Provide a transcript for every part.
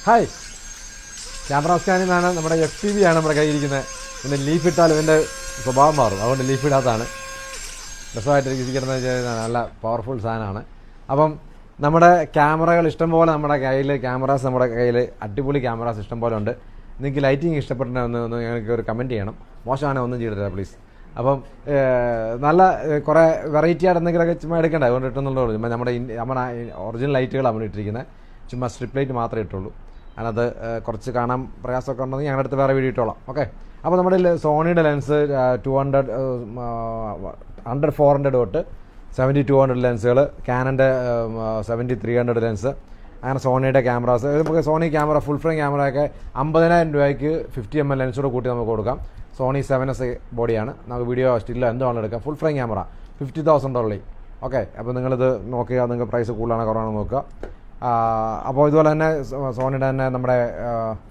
hi camera സ്കാനിൽ നിന്നാണ് നമ്മുടെ F T V ആണ് നമ്മുടെ കയ്യിരിക്കുന്നത് പിന്നെ ലീഫ് ഇട്ടാൽ ഇതിൻ്റെ സ്വഭാവം മാറും അതുകൊണ്ട് ലീഫ് ഇടാത്തതാണ് രസമായിട്ട് ഇരിക്കുന്നത് വെച്ചാൽ നല്ല പവർഫുൾ സാധനമാണ് അപ്പം നമ്മുടെ ക്യാമറകൾ ഇഷ്ടംപോലെ നമ്മുടെ കയ്യിൽ ക്യാമറാസ് നമ്മുടെ കയ്യിൽ അടിപൊളി ക്യാമറാസ് ഇഷ്ടംപോലെ ഉണ്ട് നിങ്ങൾക്ക് ലൈറ്റിംഗ് ഇഷ്ടപ്പെട്ടിട്ടുണ്ടെങ്കിൽ ഒന്ന് ഒന്ന് ഞങ്ങൾക്ക് ഒരു കമൻറ്റ് ചെയ്യണം മോശമാണെങ്കിൽ ഒന്നും ചെയ്തിട്ടില്ല പ്ലീസ് അപ്പം ഏഹ്, നല്ല ഏഹ്, കുറേ വെറൈറ്റി ആയിട്ട് എന്തെങ്കിലുമൊക്കെ ചുമ്മാ എടുക്കണ്ട അതുകൊണ്ട് ഇട്ടെന്നുള്ളൂ ചുമ്മാ നമ്മുടെ ഇൻ- നമ്മുടെ ഒറിജിനൽ ലൈറ്റുകളാണ് നമ്മൾ ഇട്ടിരിക്കുന്നത് ചുമ്മാ സ്ട്രിപ്പ് ലൈറ്റ് മാത്രമേ ഇട്ടുള്ളൂ അതിനകത്ത് ഏഹ്, കുറച്ച് കാണാൻ പ്രയാസമൊക്കെ ഉണ്ടെങ്കിൽ ഞങ്ങളുടെ അടുത്ത് വേറെ വീഡിയോ ഇട്ടോളാം ഓക്കെ അപ്പോൾ നമ്മുടെ ലെ- സോണിയുടെ lens two hundred hundred four hundred തൊട്ട് സെവൻറ്റി ടു ഹൺഡ്രഡ് ലെൻസുകൾ ക്യാനൻ്റെ സെവൻറ്റി ത്രീ ഹൺഡ്രഡ് ലെൻസ് അങ്ങനെ സോണിയുടെ ക്യാമറാസ് നമുക്ക് സോണി ക്യാമറ ഫുൾ ഫ്രെയിം ക്യാമറയൊക്കെ അമ്പതിനായിരം രൂപയ്ക്ക് ഫിഫ്റ്റി എം എൽ ലെൻസോട് കൂട്ടി നമുക്ക് കൊടുക്കാം സോണി സെവൻ എസ് ബോഡിയാണ് നമുക്ക് വീഡിയോ സ്റ്റില്ലോ എന്തോ ആണ് എടുക്കാം full frame camera fifty thousand ഉള്ളി ഓക്കെ അപ്പോൾ നിങ്ങളിത് നോക്കുക നിങ്ങൾക്ക് പ്രൈസ് കൂടുതലാണോ കുറവാണോ നോക്കുക ആ, അപ്പോൾ ഇതുപോലെ തന്നെ സോ- സോണിയുടെ തന്നെ നമ്മുടെ ആ,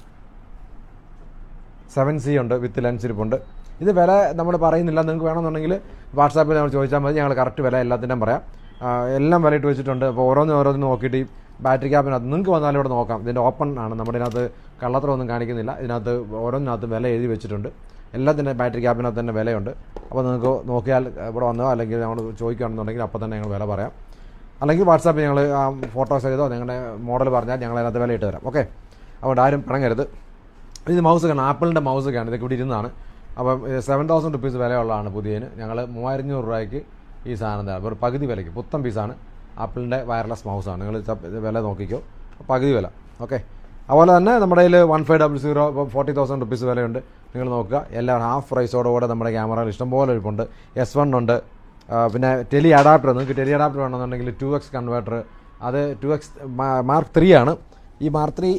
സെവൻ സി ഉണ്ട് വിത്ത് ലെൻസ് ഇരിപ്പുണ്ട് ഇത് വില നമ്മൾ പറയുന്നില്ല നിങ്ങൾക്ക് വേണമെന്നുണ്ടെങ്കിൽ വാട്സാപ്പിൽ നമ്മൾ ചോദിച്ചാൽ മതി ഞങ്ങൾ കറക്റ്റ് വില എല്ലാത്തിൻ്റെയും പറയാം ആ, എല്ലാം വില ഇട്ട് വെച്ചിട്ടുണ്ട് അപ്പോൾ ഓരോന്ന് ഓരോന്ന് നോക്കിയിട്ട് ഈ ബാറ്ററി ക്യാപ്പിനകത്ത് നിങ്ങൾക്ക് വന്നാലും ഇവിടെ നോക്കാം ഇതിൻ്റെ ഓപ്പൺ ആണ് നമ്മുടെ ഇതിനകത്ത് കള്ളത്തരമൊന്നും കാണിക്കുന്നില്ല ഇതിനകത്ത് ഓരോന്നിനകത്ത് വില എഴുതി വെച്ചിട്ടുണ്ട് എല്ലാത്തിൻ്റെ ബാറ്ററി ക്യാപ്പിനകത്ത് തന്നെ വിലയുണ്ട് അപ്പോൾ നിങ്ങൾക്ക് നോക്കിയാൽ ഇവിടെ വന്നോ അല്ലെങ്കിൽ നമ്മൾ ചോദിക്കുകയാണെന്നുണ്ടെങ്കിൽ അപ്പോൾ തന്നെ ഞങ്ങൾ വില പറയാം അല്ലെങ്കിൽ വാട്സാപ്പിൽ ഞങ്ങൾ ആ ഫോട്ടോസ് ചെയ്തോ നിങ്ങളുടെ മോഡൽ പറഞ്ഞാൽ ഞങ്ങൾ അതിനകത്ത് വില ഇട്ട് തരാം ഓക്കെ അതുകൊണ്ട് ആരും പിണങ്ങരുത് ഇത് മൗസ് കാണാം ആപ്പിളിൻ്റെ മൗസ് ഒക്കെയാണ് ഇതൊക്കെ ഇവിടെ ഇരുന്നാണ് അപ്പം സെവൻ തൗസൻഡ് റുപ്പീസ് വിലയുള്ളതാണ് പുതിയതിന് ഞങ്ങൾ മൂവായിരഞ്ഞൂറ് രൂപയ്ക്ക് ഈ സാധനം തരാം ഒരു പകുതി വിലയ്ക്ക് പുത്തൻ പീസാണ് ആപ്പിളിൻ്റെ വയർലെസ് മൗസാണ് നിങ്ങൾ ഇത് വില നോക്കിക്കോ പകുതി വില ഓക്കെ അതുപോലെ തന്നെ നമ്മുടെ കയ്യിൽ വൺ ഫൈവ് ഡബിൾ സീറോ ഇപ്പോൾ ഫോർട്ടി തൗസൻഡ് റുപ്പീസ് വിലയുണ്ട് നിങ്ങൾ നോക്കുക എല്ലാം ഹാഫ് പ്രൈസോടുകൂടെ നമ്മുടെ ക്യാമറകൾ ഇഷ്ടംപോലെ ഇരിപ്പുണ്ട് എസ് വൺ ഉണ്ട് ആ, പിന്നെ ടെലി അഡാപ്റ്റർ നിങ്ങൾക്ക് ടെലി അഡാപ്റ്റർ വേണമെന്നുണ്ടെങ്കിൽ ടു എക്സ് കൺവേർട്ടർ അത് ടു എക്സ് മാർക്ക് ത്രീ ആണ് ഈ മാർക്ക് ത്രീ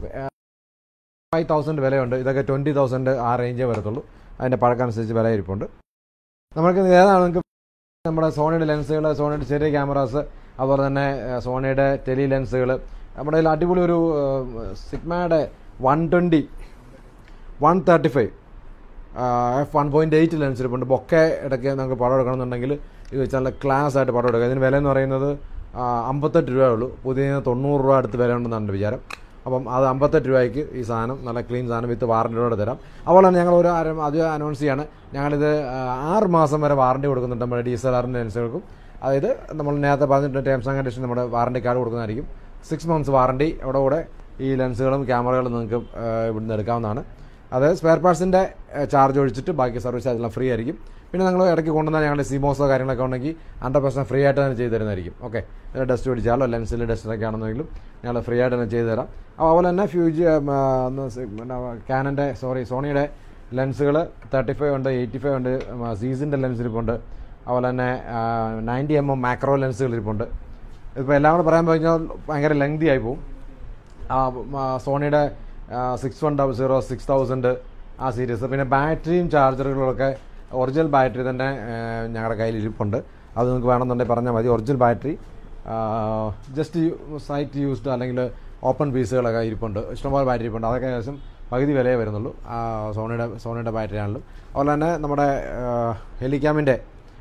ഫൈവ് തൗസൻഡ് വിലയുണ്ട് ഇതൊക്കെ ട്വൻറ്റി തൗസൻഡ് ആ റേഞ്ചേ വരത്തുള്ളൂ അതിൻ്റെ പഴക്കമനുസരിച്ച് വില ഇരിപ്പുണ്ട് നമുക്ക് ഏതാണ് നിങ്ങൾക്ക് നമ്മുടെ സോണിയുടെ ലെൻസുകൾ സോണിയുടെ ചെറിയ ക്യാമറാസ് അതുപോലെ തന്നെ ഏഹ്, സോണിയുടെ ടെലി ലെൻസുകൾ നമ്മുടെ കയ്യിൽ അടിപൊളി ഒരു സിഗ്മയുടെ one twenty one thirty five f one point eight lens ഇരിപ്പുണ്ട് ബൊക്കെ ഇടയ്ക്ക് നമുക്ക് പടം എടുക്കണമെന്നുണ്ടെങ്കിൽ ഇത് വെച്ച് നല്ല ക്ലാസ് ആയിട്ട് പടം എടുക്കുക ഇതിന് വില എന്ന് പറയുന്നത് ആ, അമ്പത്തെട്ട് രൂപയേ ഉള്ളൂ പുതിയ തൊണ്ണൂറ് രൂപ അടുത്ത് വില ഉണ്ടെന്നാണ് എൻ്റെ വിചാരം അപ്പം അത് അമ്പത്തെട്ട് രൂപയ്ക്ക് ഈ സാധനം നല്ല ക്ലീൻ സാധനം വിത്ത് വാറൻറ്റിയോടെ തരാം അതുപോലെ തന്നെ ഞങ്ങൾ ഒരു ആരും അത് അനൗൺസ് ചെയ്യാണ് ഞങ്ങളിത് ആ, ആറ് മാസം വരെ വാറൻറ്റി കൊടുക്കുന്നുണ്ട് നമ്മുടെ ഡി എസ് എൽ ആറിൻ്റെ ലെൻസുകൾക്കും അതായത് നമ്മൾ നേരത്തെ പറഞ്ഞിട്ട് ടേംസ് ആൻഡ് കണ്ടീഷൻ നമ്മുടെ വാറൻറ്റി കാർഡ് കൊടുക്കുന്നതായിരിക്കും സിക്സ് മന്ത്സ് വാറൻറ്റി അവിടെ കൂടെ ഈ ലെൻസുകളും ക്യാമറകളും നിങ്ങൾക്ക് ആ, ഇവിടുന്ന് എടുക്കാവുന്നതാണ് അത് സ്പെയർ പാർട്സിൻ്റെ ചാർജ് ഒഴിച്ചിട്ട് ബാക്കി സർവീസ് അതെല്ലാം ഫ്രീ ആയിരിക്കും പിന്നെ നിങ്ങൾ ഇടയ്ക്ക് കൊണ്ടുവന്നാൽ ഞങ്ങളുടെ സിമോസോ കാര്യങ്ങളൊക്കെ ഉണ്ടെങ്കിൽ ഹൺഡ്രഡ് പെർസെൻറ്റ് ഫ്രീ ആയിട്ട് തന്നെ ചെയ്തു തരുന്നതായിരിക്കും ഓക്കെ ഡസ്റ്റ് പിടിച്ചാലോ ലെൻസിൽ ഡസ്റ്റൊക്കെ ആണെന്നെങ്കിലും ഞങ്ങൾ ഫ്രീ ആയിട്ട് തന്നെ ചെയ്തു തരാം അതുപോലെ തന്നെ ഫ്യൂജ് ക്യാനൻ്റെ സോറി സോണിയുടെ ലെൻസുകൾ തേർട്ടി ഫൈവ് ഉണ്ട് എയ്റ്റി ഫൈവ് ഉണ്ട് സീസിൻ്റെ ലെൻസ് ഇരിപ്പുണ്ട് അതുപോലെ തന്നെ നയൻറ്റി എം എം മാക്രോ ലെൻസുകൾ ഇരിപ്പുണ്ട് ഇപ്പോൾ എല്ലാം കൂടെ പറയാൻ കഴിഞ്ഞാൽ ഭയങ്കര ലെങ്തി ആയി പോകും ആ, ആ, സോണിയുടെ six one double zero six thousand ആ സീരീസ് പിന്നെ ബാറ്ററിയും ചാർജറുകളൊക്കെ ഒറിജിനൽ ബാറ്ററി തന്നെ ആ, ഞങ്ങളുടെ കയ്യിൽ ഇരിപ്പുണ്ട് അത് നിങ്ങൾക്ക് വേണമെന്നുണ്ടെങ്കിൽ പറഞ്ഞാൽ മതി original battery just site used അല്ലെങ്കിൽ ഓപ്പൺ പീസുകളൊക്കെ ഇരിപ്പുണ്ട് ഇഷ്ടംപോലെ ബാറ്ററി ഇരിപ്പുണ്ട് അതൊക്കെ ഏകദേശം പകുതി വിലയേ വരുന്നുള്ളൂ ആ, സോണിയുടെ സോണിയുടെ ബാറ്ററി ആണെങ്കിലും അതുപോലെ തന്നെ നമ്മുടെ ഹെലിക്യാമിൻ്റെ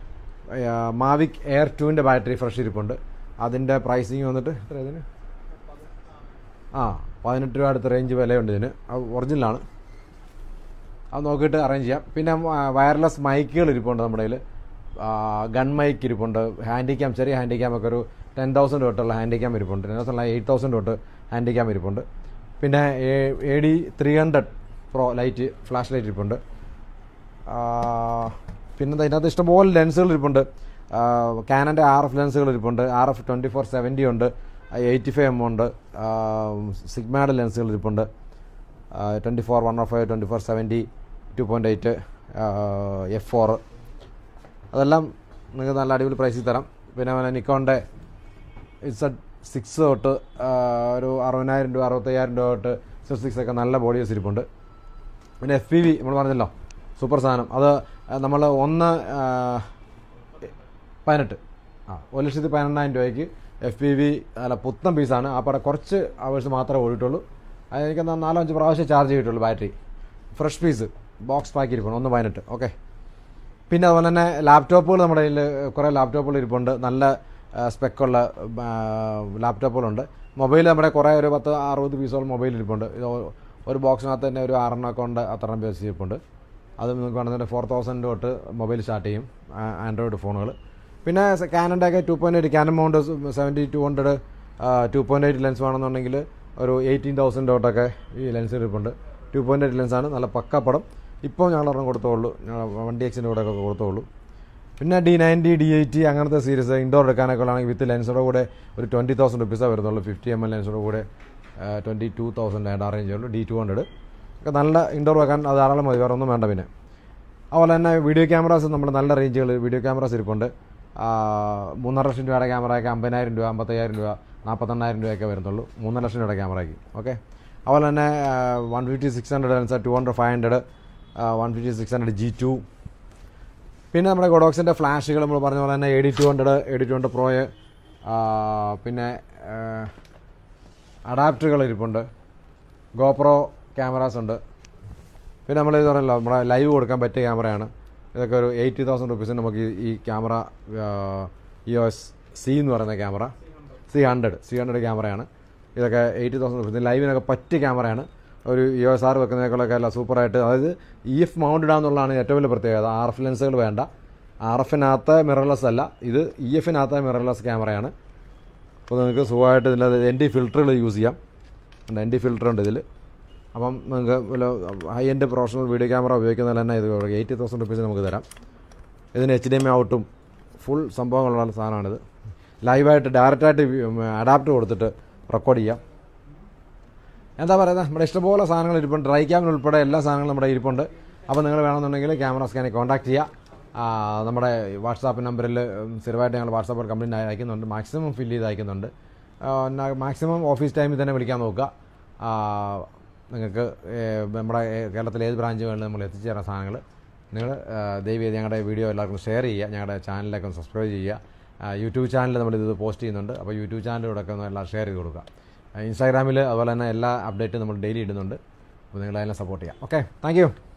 മാവിക് എയർ ടുവിൻ്റെ ബാറ്ററി ഫ്രഷ് ഇരിപ്പുണ്ട് അതിൻ്റെ പ്രൈസിങ് വന്നിട്ട് എത്ര ഇതിന് ആ പതിനെട്ട് രൂപ അടുത്ത റേഞ്ച് വിലയുണ്ട് ഇതിന് അത് ഒറിജിനലാണ് അത് നോക്കിയിട്ട് അറേഞ്ച് ചെയ്യാം പിന്നെ വയർലെസ് മൈക്കുകൾ ഇരിപ്പുണ്ട് നമ്മുടെ കയ്യിൽ ഗൺ മൈക്ക് ഇരിപ്പുണ്ട് ഹാൻഡിക്യാം ചെറിയ ഹാൻഡിക്യാം ഒക്കെ ഒരു ടെൻ തൗസൻഡ് തൊട്ടുള്ള ഹാൻഡിക്യാം ഇരിപ്പുണ്ട് ടെൻ തൗസൻഡ് എയ്റ്റ് തൗസൻഡ് തൊട്ട് ഹാൻഡിക്യാം ഇരിപ്പുണ്ട് പിന്നെ A D three hundred pro light flash light ഇരിപ്പുണ്ട് ആ, പിന്നെ ദാ ഇതിനകത്ത് ഇഷ്ടംപോലെ ലെൻസുകൾ ഇരിപ്പുണ്ട് കാനൻ്റെ ആർ എഫ് ലെൻസുകൾ ഇരിപ്പുണ്ട് R F twenty four seventy ഉണ്ട് എയ്റ്റി ഫൈവ് എം ഉണ്ട് സിഗ്മയുടെ ലെൻസുകൾ ഇരിപ്പുണ്ട് twenty four one O five twenty four seventy two point eight F four അതെല്ലാം നിങ്ങൾക്ക് നല്ല അടിപൊളി പ്രൈസിൽ തരാം പിന്നെ അതുപോലെ നിക്കോണിൻ്റെ ഇറ്റ്സ് സിക്സ് തൊട്ട് ആ, ഒരു അറുപതിനായിരം രൂപ അറുപത്തയ്യായിരം രൂപ തൊട്ട് സിക്സ് സിക്സ് ഒക്കെ നല്ല ബോഡി ഇരിപ്പുണ്ട് പിന്നെ എഫ് പി വി നമ്മൾ പറഞ്ഞല്ലോ സൂപ്പർ സാധനം അത് നമ്മൾ ഒന്ന് ആ, പതിനെട്ട് ആ ഒരു ലക്ഷത്തി പതിനെണ്ണായിരം രൂപയ്ക്ക് എഫ് പി വി അല്ല പുത്തൻ പീസാണ് ആ പടം കുറച്ച് അവേഴ്സ് മാത്രമേ ഓടിയിട്ടുള്ളൂ അത് എനിക്ക് എന്നാ നാലോ അഞ്ച് പ്രാവശ്യം ചാർജ് ചെയ്തിട്ടുള്ളൂ battery fresh piece box pack ഇരിക്കണം ഒന്ന് പതിനെട്ട് ഓക്കെ പിന്നെ അതുപോലെ തന്നെ ലാപ്ടോപ്പുകൾ നമ്മുടെ കയ്യിൽ കുറേ ലാപ്ടോപ്പുകൾ ഇരിപ്പുണ്ട് നല്ല സ്പെക്കുള്ള ലാപ്ടോപ്പുകളുണ്ട് മൊബൈൽ നമ്മുടെ കുറേ ഒരു പത്ത് അറുപത് പീസോളം മൊബൈൽ ഇരിപ്പുണ്ട് ഇത് ഒ- ഒരു ബോക്സിനകത്ത് തന്നെ ഒരു ആറെണ്ണമൊക്കെ ഉണ്ട് അത്രയും പീസ് ഇരിപ്പുണ്ട് അത് നിങ്ങൾക്ക് വേണമെന്നുണ്ടെങ്കിൽ ഫോർ തൗസൻഡ് തൊട്ട് മൊബൈൽ സ്റ്റാർട്ട് ചെയ്യും ആൻഡ്രോയിഡ് ഫോണുകൾ പിന്നെ കാനൻ്റെ ഒക്കെ two point eight Canon mount seventy two hundred two point eight lens വേണമെന്നുണ്ടെങ്കിൽ ഒരു എയ്റ്റീൻ തൗസൻഡ് തൊട്ടൊക്കെ ഈ ലെൻസ് ഇരിപ്പുണ്ട് ടു പോയിൻറ്റ് എയ്റ്റ് ലെൻസാണ് നല്ല പക്ക പടം ഇപ്പോൾ ഞങ്ങൾ ഒരെണ്ണം കൊടുത്തോളൂ ഞങ്ങൾ വണ്ടി എക്സിൻ്റെ കൂടെ ഒക്കെ കൊടുത്തോളൂ പിന്നെ ഡി നയൻറ്റി ഡി എയ്റ്റി അങ്ങനത്തെ സീരീസ് ഇൻഡോർ എടുക്കാനൊക്കെ ഉള്ളതാണെങ്കിൽ വിത്ത് ലെൻസോടെ കൂടെ ഒരു ട്വൻറ്റി തൗസൻഡ് റുപ്പീസേ വരുന്നുള്ളൂ ഫിഫ്റ്റി എം എൽ ലെൻസോടെ കൂടെ ട്വൻറ്റി ടു തൗസൻഡ് ആയിട്ട് അറേഞ്ച് ചെയ്യുള്ളൂ ഡി ടു ഹൺഡ്രഡ് ഒക്കെ നല്ല ഇൻഡോർ വെക്കാൻ അത് ധാരാളം മതി വേറെ ഒന്നും വേണ്ട പിന്നെ അതുപോലെ തന്നെ വീഡിയോ ക്യാമറാസ് നമ്മൾ നല്ല റേഞ്ചുകൾ വീഡിയോ ക്യാമറാസ് ഇരിപ്പുണ്ട് ആ, മൂന്നര ലക്ഷം രൂപയുടെ ക്യാമറയൊക്കെ അമ്പതിനായിരം രൂപ അമ്പത്തയ്യായിരം രൂപ നാൽപ്പത്തെണ്ണായിരം രൂപയൊക്കെ വരുന്നുള്ളൂ മൂന്നര ലക്ഷം രൂപയുടെ ക്യാമറയ്ക്ക് ഓക്കെ അതുപോലെ തന്നെ one fifty six hundred lens two hundred five hundred one fifty six hundred G two പിന്നെ നമ്മുടെ ഗൊഡോക്സിൻ്റെ ഫ്ലാഷുകൾ നമ്മൾ പറഞ്ഞ പോലെ തന്നെ A D two hundred A D two hundred പ്രോയ് പിന്നെ അഡാപ്റ്ററുകൾ ഇരിപ്പുണ്ട് ഗോപ്രോ ക്യാമറാസ് ഉണ്ട് പിന്നെ നമ്മൾ ഇത് പറഞ്ഞല്ലോ നമ്മുടെ ലൈവ് കൊടുക്കാൻ പറ്റിയ ക്യാമറയാണ് ഇതൊക്കെ ഒരു എയ്റ്റി തൗസൻഡ് റുപ്പീസിന് നമുക്ക് ഈ- ഈ camera E O S C എന്ന് പറയുന്ന camera C hundred C hundred ക്യാമറയാണ് ഇതൊക്കെ എയ്റ്റി തൗസൻഡ് റുപ്പീസ് ലൈവിനൊക്കെ പറ്റിയ ക്യാമറയാണ് ഒരു ഇ ഒ എസ് ആർ വെക്കുന്നതിനേക്കാളൊക്കെ അല്ല സൂപ്പറായിട്ട് അതായത് ഇ എഫ് മൗണ്ടഡ് ആണെന്നുള്ളതാണ് ഏറ്റവും വലിയ പ്രത്യേകത ആർ എഫ് ലെൻസുകൾ വേണ്ട ആർ എഫിനകത്ത് മിറർലെസ് അല്ല ഇത് ഇ എഫിനകത്ത് മിറർലെസ് ക്യാമറയാണ് അപ്പോൾ നിങ്ങൾക്ക് സുഖമായിട്ട് ഇതിൽ എൻ ഡി ഫിൽറ്ററുകൾ യൂസ് ചെയ്യാം എൻ ഡി ഫിൽറ്റർ ഉണ്ട് ഇതിൽ അപ്പം നിങ്ങൾക്ക് വല്ല high end professional video camera ഉപയോഗിക്കുന്നതിൽ തന്നെ ഇത് എയ്റ്റി തൗസൻഡ് റുപ്പീസ് നമുക്ക് തരാം ഇതിന് എച്ച് ഡി എം ഔട്ടും ഫുൾ സംഭവങ്ങളുള്ള സാധനമാണിത് ലൈവായിട്ട് ഡയറക്റ്റായിട്ട് അഡാപ്റ്റ് കൊടുത്തിട്ട് റെക്കോർഡ് ചെയ്യാം എന്താ പറയുന്നത് നമ്മുടെ ഇഷ്ടംപോലെ സാധനങ്ങൾ ഇരിപ്പുണ്ട് ഡ്രൈ ക്യാമിന് ഉൾപ്പെടെ എല്ലാ സാധനങ്ങളും നമ്മുടെ ഇരിപ്പുണ്ട് അപ്പോൾ നിങ്ങൾ വേണമെന്നുണ്ടെങ്കിൽ ക്യാമറ സ്കാനിൽ കോൺടാക്ട് ചെയ്യുക ആ, നമ്മുടെ വാട്സാപ്പ് നമ്പറിൽ സ്ഥിരമായിട്ട് ഞങ്ങൾ വാട്സാപ്പിൽ കംപ്ലയിൻ്റ് അയക്കുന്നുണ്ട് മാക്സിമം ഫില്ല് ചെയ്ത് അയക്കുന്നുണ്ട് മാക്സിമം ഓഫീസ് ടൈമിൽ തന്നെ വിളിക്കാൻ നോക്കുക ആ, നിങ്ങൾക്ക് ഏ, നമ്മുടെ ഏ, കേരളത്തിലെ ഏത് ബ്രാഞ്ചുകളിൽ നമ്മൾ എത്തിച്ചു തരാൻ സാധനങ്ങൾ നിങ്ങൾ ദയവ് ചെയ്ത് ഞങ്ങളുടെ വീഡിയോ എല്ലാവർക്കും ഷെയർ ചെയ്യുക ഞങ്ങളുടെ ചാനലിലേക്ക് ഒന്ന് സബ്സ്ക്രൈബ് ചെയ്യുക ആ, യൂട്യൂബ് ചാനലിൽ നമ്മളിത് പോസ്റ്റ് ചെയ്യുന്നുണ്ട് അപ്പോൾ യൂട്യൂബ് ചാനലിലൂടെ ഒന്ന് എല്ലാം ഷെയർ ചെയ്ത് കൊടുക്കുക ഇൻസ്റ്റാഗ്രാമിൽ അതുപോലെ തന്നെ എല്ലാ അപ്ഡേറ്റും നമ്മൾ ഡെയിലി ഇടുന്നുണ്ട് അപ്പോൾ നിങ്ങൾ അതിനെ സപ്പോർട്ട് ചെയ്യാം ഓക്കെ താങ്ക് യു